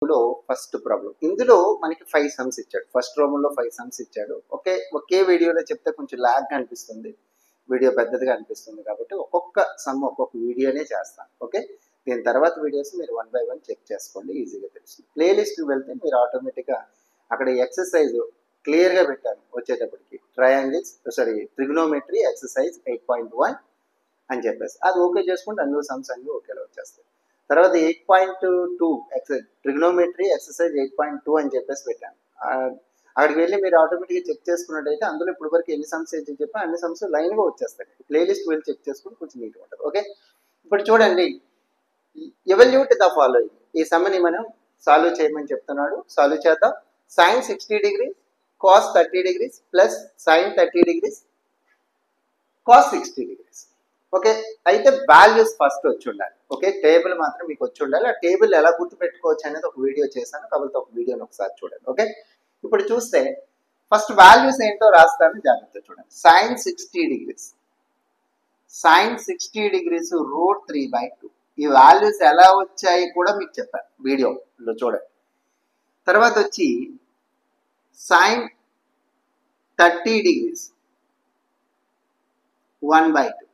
లో first problem ఇందులో మనకి ఫైవ్ సమ్స్ ఇచ్చాడు ఫస్ట్ లో ఫైవ్ సమ్స్ ఇచ్చాడు ఒకే ఒకే వీడియోలో చెప్తే కొంచెం లాగ్ అనిపిస్తుంది వీడియో పెద్దదిగా అనిపిస్తుంది కాబట్టి ఒక్కొక్క సమ్ ఒక్కొక్క వీడియోనే చేస్తాను ఓకే దీని తర్వాత వీడియోస్ మీరు వన్ బై వన్ చెక్ చేసుకోండి ఈజీగా తెలుస్తుంది ప్లేలిస్ట్కి వెళ్తే మీరు ఆటోమేటిక్గా అక్కడ ఎక్సర్సైజ్ క్లియర్గా పెట్టాను వచ్చేటప్పటికి triangles sorry trigonometry exercise eight point one అని చెప్పేసి అది ఓకే చేసుకుంటే అన్ని సమ్స్ అన్ని ఓకేలో వచ్చేస్తాయి తర్వాత ఎయిట్ పాయింట్ టూ ఎక్స trigonometry exercise eight point two అని చెప్పేసి పెట్టాను ఆ, అక్కడికి వెళ్ళి మీరు ఆటోమేటిక్గా చెక్ చేసుకున్నట్టయితే అందులో ఇప్పుడు వరకు ఎన్ని సమ్స్ అయితే చెప్పి అన్ని సమ్స్ లైన్గా వచ్చేస్తాయి ప్లేలిస్ట్ వెళ్ళి చెక్ చేసుకుని కొంచెం నీట్గా ఉంటుంది ఓకే ఇప్పుడు చూడండి ఎవల్యూట్ ద ఫాలోయింగ్ ఈ సమ్మని మనం సాల్వ్ చేయమని చెప్తున్నాడు సాల్వ్ చేద్దాం sine sixty degrees cos thirty degrees plus sine thirty degrees cos sixty degrees okay అయితే వాల్యూస్ ఫస్ట్ వచ్చి ఉండాలి ఓకే టేబుల్ మాత్రం మీకు వచ్చి ఉండాలి ఆ టేబుల్ ఎలా గుర్తుపెట్టుకోవచ్చు అనేది ఒక వీడియో చేశాను కాబట్టి ఒక వీడియోని ఒకసారి చూడండి ఓకే ఇప్పుడు చూస్తే ఫస్ట్ వాల్యూస్ ఏంటో రాస్తాను జాగ్రత్త చూడండి sine sixty degrees sine sixty degrees root three by two ఈ వాల్యూస్ ఎలా వచ్చాయి కూడా మీకు చెప్పాను వీడియోలో చూడండి తర్వాత వచ్చి sine thirty degrees one by two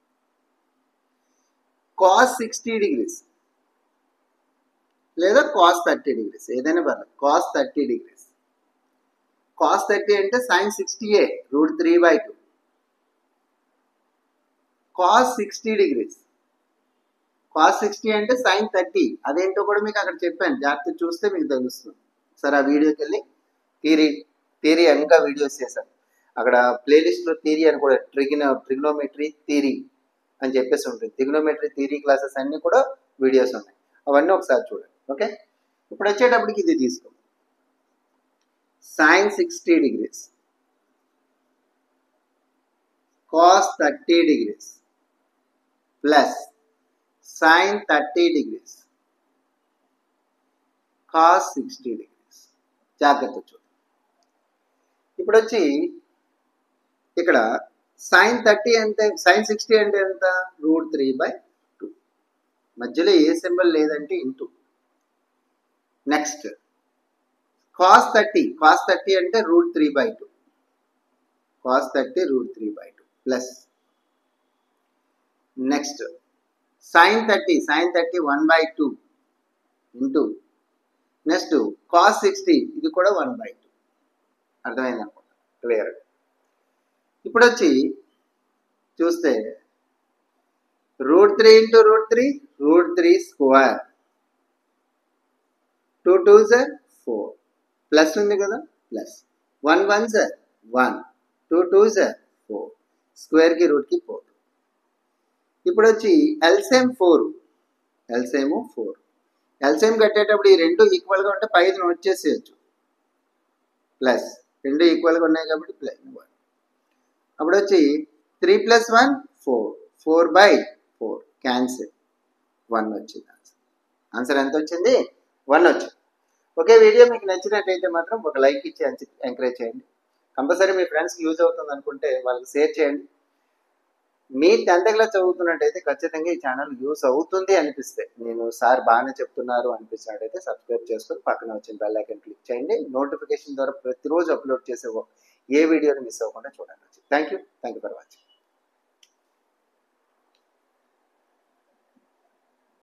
cos sixty degrees లేదా కాస్ థర్టీ డిగ్రీస్ ఏదైనా పర్లేదు cos thirty degrees cos thirty అంటే సైన్ సిక్స్టీ ఏ root three by two cos sixty degrees cos sixty అంటే సైన్ థర్టీ అదేంటో కూడా మీకు అక్కడ చెప్పాను జాగ్రత్త చూస్తే మీకు తెలుస్తుంది సరే ఆ వీడియోకి వెళ్ళి థీరీ థీరీ ఇంకా వీడియోస్ చేశాను అక్కడ ప్లేలిస్ట్లో థీరీ అని కూడా ట్రిగినో ట్రిగ్నోమెట్రీ థీరీ అని చెప్పేసి ఉంటుంది ట్రిగ్నోమెట్రీ థీరీ క్లాసెస్ అన్నీ కూడా వీడియోస్ ఉన్నాయి అవన్నీ ఒకసారి చూడండి ఓకే ఇప్పుడు వచ్చేటప్పటికి ఇది తీసుకో sine sixty degrees cos thirty degrees plus sine thirty degrees cos sixty degrees జాగ్రత్త చూడండి ఇప్పుడు వచ్చి ఇక్కడ సైన్ థర్టీ అంటే సైన్ సిక్స్టీ అంటే ఎంత రూట్ త్రీ బై టూ మధ్యలో ఏ సింబల్ లేదంటే into next cos thirty cos thirty అంటే root three by two cos thirty root three by two plus next sine thirty sine thirty one by two into next cos sixty ఇది కూడా one by two అర్థమైంది అనుకుంటా clear ఇప్పుడు వచ్చి చూస్తే root three into root three root three square two two sir four plus ఉంది కదా plus one one sir one two two sir four స్క్వేర్కి రూట్కి ఫోర్ ఇప్పుడు వచ్చి ఎల్సేమ్ ఫోర్ ఎల్సేమ్ ఫోర్ ఎల్సేమ్ కట్టేటప్పుడు ఈ రెండు ఈక్వల్గా ఉంటే పైన నోట్ చేసేయచ్చు ప్లస్ రెండు ఈక్వల్గా ఉన్నాయి కాబట్టి ప్లస్ వన్ అప్పుడు వచ్చి three plus one four four by four cancel one వచ్చింది ఆన్సర్ ఆన్సర్ ఎంత వచ్చింది వన్ వచ్చింది ఓకే వీడియో మీకు నచ్చినట్టయితే మాత్రం ఒక లైక్ ఇచ్చి ఎంకరేజ్ చేయండి కంపల్సరీ మీ ఫ్రెండ్స్కి యూజ్ అవుతుంది అనుకుంటే వాళ్ళకి షేర్ చేయండి మీ టెన్త్ క్లాస్ చదువుతున్నట్టయితే ఖచ్చితంగా ఈ ఛానల్ యూస్ అవుతుంది అనిపిస్తే నేను సార్ బాగానే చెప్తున్నారు అనిపించినట్టయితే సబ్స్క్రైబ్ చేసుకొని పక్కన వచ్చిన బెల్ ఐకన్ క్లిక్ చేయండి నోటిఫికేషన్ ద్వారా ప్రతిరోజు అప్లోడ్ చేసే ఏ వీడియోని మిస్ అవ్వకుండా చూడండి thank you thank you for watching